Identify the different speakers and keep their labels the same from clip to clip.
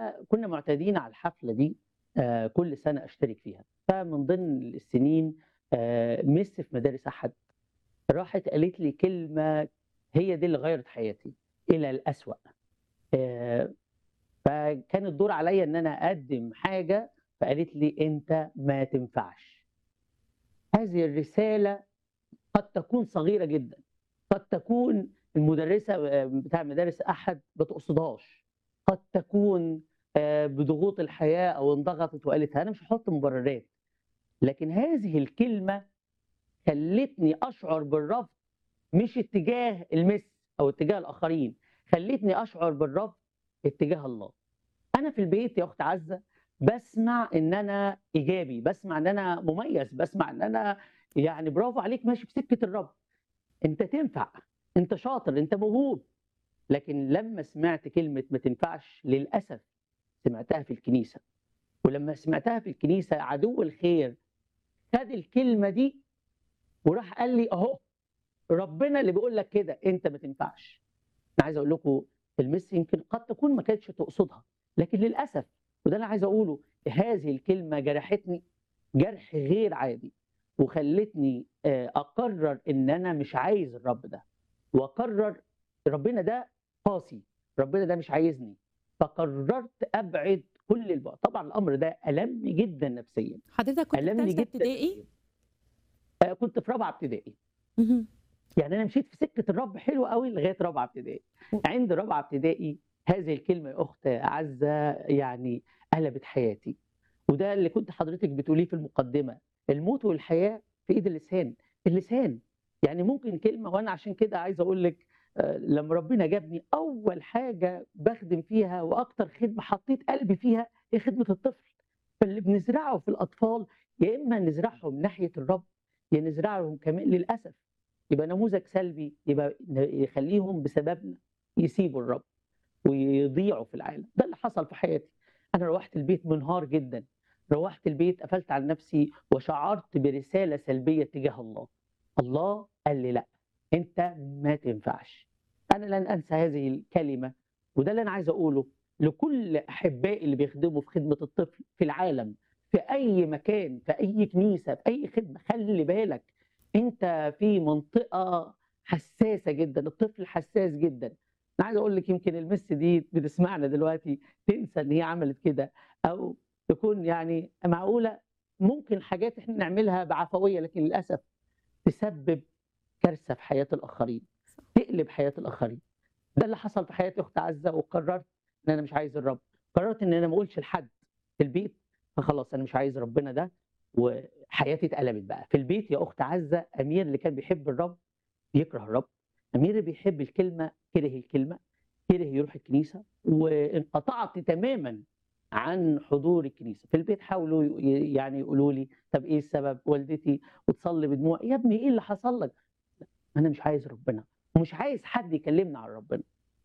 Speaker 1: فكنا معتادين على الحفلة دي آآ كل سنة أشترك فيها، فمن ضمن السنين آآ مِس في مدارس أحد راحت قالت لي كلمة هي دي اللي غيّرت حياتي إلى الأسوأ. آآ فكان الدور عليّا إن أنا أقدّم حاجة، فقالت لي: "أنت ما تنفعش." هذه الرسالة قد تكون صغيرة جدًا، قد تكون المُدرسة آآ بتاع مدارس أحد ما تقصدهاش، قد تكون آآ بضغوط الحياة أو انضغطت وقالتها، أنا مش هاحط مبررات، لكن هذه الكلمة خلّتني أشعر بالرفض مش اتجاه المِس أو اتجاه الآخرين، خلّتني أشعر بالرفض اتجاه الله. أنا في البيت يا أخت عزة باسمع إن أنا إيجابي، باسمع إن أنا مميز، باسمع إن أنا يعني برافو عليك ماشي في سكة الرب، أنت تنفع، أنت شاطر، أنت موهوب. لكن لمّا سمعت كلمة ما تنفعش للأسف سمعتها في الكنيسة، ولمّا سمعتها في الكنيسة عدو الخير خَد الكلمة دي وراح قال لي: "أهو ربنا اللي بيقول لك كده، أنت ما تنفعش." أنا عايز أقول لكم المِس يمكن قد تكون ما كانتش تقصدها، لكن للأسف وده اللي عايز أقوله، هذه الكلمة جرحتني جرح غير عادي، وخلّتني آآ أقرر إن أنا مش عايز الرب ده، وأقرر ربنا ده قاسي، ربنا ده مش عايزني، فقررت أبعد كل البُعد. طبعًا الأمر ده ألمني جدًا نفسيًا،
Speaker 2: حضرتك كنت في
Speaker 1: ألمني
Speaker 2: تالتة
Speaker 1: جدًا
Speaker 2: ابتدائي؟
Speaker 1: نفسيًا. آآ كنت في رابعة ابتدائي.
Speaker 2: اهم.
Speaker 1: يعني أنا مشيت في سكة الرب حلو أوي لغاية رابعة ابتدائي.
Speaker 2: و
Speaker 1: عند رابعة ابتدائي هذه الكلمة يا أخت عزة يعني قلبت حياتي، وده اللي كنتِ حضرتِك بتقوليه في المقدمة، الموت والحياة في إيد اللسان، اللسان. يعني ممكن كلمة وأنا عشان كده عايز أقول لِك آآ لمّا ربنا جابني أول حاجة باخدم فيها وأكتر خدمة حطيت قلبي فيها هي خدمة الطفل، فاللي بنزرعه في الأطفال يا إما نزرعهم ناحية الرب، يا نزرعهم كمان للأسف يبقى نموذج سلبي، يبقى ن يخلّيهم بسببنا يسيبوا الرب ويضيعوا في العالم، ده اللي حصل في حياتي. أنا روّحت البيت منهار جدًا، روّحت البيت قفلت على نفسي وشعرت برسالة سلبية تجاه الله. الله قال لي: "لأ، أنت ما تنفعش." أنا لن أنسى هذه الكلمة، وده اللي أنا عايز أقوله لكل أحبائي اللي بيخدموا في خدمة الطفل في العالم، في أي مكان، في أي كنيسة، في أي خدمة، خلّي بالك أنت في منطقة حساسة جدًا، الطفل حساس جدًا. أنا عايز أقول لِك يمكن المِس دي بتسمعنا دلوقتي تنسى إن هي عملت كده، أو تكون يعني معقولة ممكن حاجات إحنا نعملها بعفوية، لكن للأسف تسبب كارثة في حياة الآخرين،
Speaker 2: صح.
Speaker 1: تقلب حياة الآخرين. ده اللي حصل في حياتي يا أخت عزة، وقررت إن أنا مش عايز الرب، قررت إن أنا ما أقولش لحد في البيت، فخلاص أنا مش عايز ربنا ده، وحياتي اتقلبت بقى. في البيت يا أخت عزة أمير اللي كان بيحب الرب يكره الرب، أمير اللي بيحب الكلمة كره الكلمة، كره يروح الكنيسة، وانقطعت تمامًا عن حضور الكنيسة. في البيت حاولوا ي يعني يقولوا لي: "طب إيه السبب؟" والدتي وتصلي بدموع، "يا ابني إيه اللي حصل لك؟" لأ، أنا مش عايز ربنا، ومش عايز حد يكلمني عن ربنا.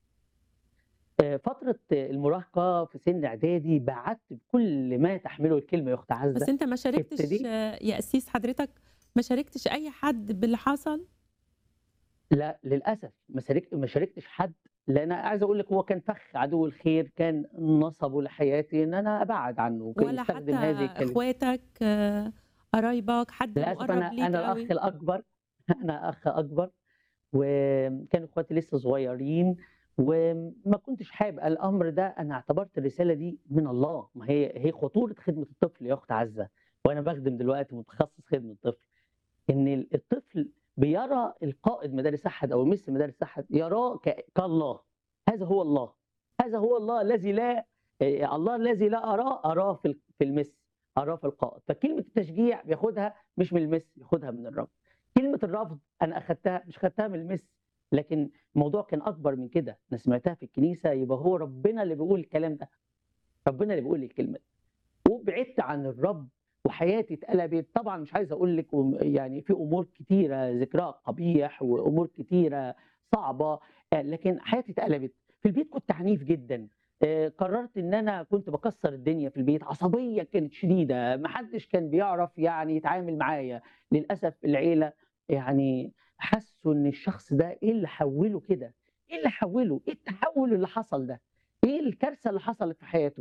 Speaker 1: آآ فترة المراهقة في سن إعدادي بعدت بكل ما تحمله الكلمة يا أخت
Speaker 2: بس
Speaker 1: عزة،
Speaker 2: أنت ما شاركتش
Speaker 1: ابتديت
Speaker 2: يا قسيس حضرتك ما شاركتش أي حد باللي حصل؟
Speaker 1: لأ، للأسف ما شارك ما شاركتش حد، لأن عايز أقول لِك هو كان فخ عدو الخير كان نصبه لحياتي إن أنا أبعد عنه، وكان
Speaker 2: ولا
Speaker 1: يستخدم
Speaker 2: حتى
Speaker 1: هذه الكلمة.
Speaker 2: إخواتك، قرايبك، حد
Speaker 1: للأسف أنا
Speaker 2: مُقرّب ليك
Speaker 1: أنا الأخ
Speaker 2: أوي؟
Speaker 1: الأكبر، أنا أخ أكبر، وكانوا إخواتي لسه صغيرين، وما كنتش حابب الأمر ده أنا اعتبرت الرسالة دي من الله، ما هي هي خطورة خدمة الطفل يا أخت عزة، وأنا باخدم دلوقتي متخصص خدمة طفل، إن ال الطفل بيرى القائد مدارس أحد أو مِس مدارس أحد يراه ك كالله، هذا هو الله، هذا هو الله الذي لا آآ الله الذي لا أراه، أراه في ال في المِس، أراه في القائد. فكلمة التشجيع بياخدها مش من المِس، بياخدها من الرب. كلمة الرفض أنا أخدتها مش خدتها من المِس، لكن الموضوع كان أكبر من كده، أنا سمعتها في الكنيسة يبقى هو ربنا اللي بيقول الكلام ده، ربنا اللي بيقول الكلمة دي. وبعدت عن الرب وحياتي اتقلبت، طبعًا مش عايز أقول لِك وم يعني في أمور كتيرة ذكرها قبيح، وأمور كتيرة صعبة، آآ لكن حياتي اتقلبت. في البيت كنت عنيف جدًا، آآ قررت إن أنا كنت باكسّر الدنيا في البيت، عصبية كانت شديدة، ما حدش كان بيعرف يعني يتعامل معايا. للأسف العيلة يعني حسّوا إن الشخص ده إيه اللي حوّله كده، إيه اللي حوّله، إيه التحوّل اللي حصل ده، إيه الكارثة اللي حصلت في حياته.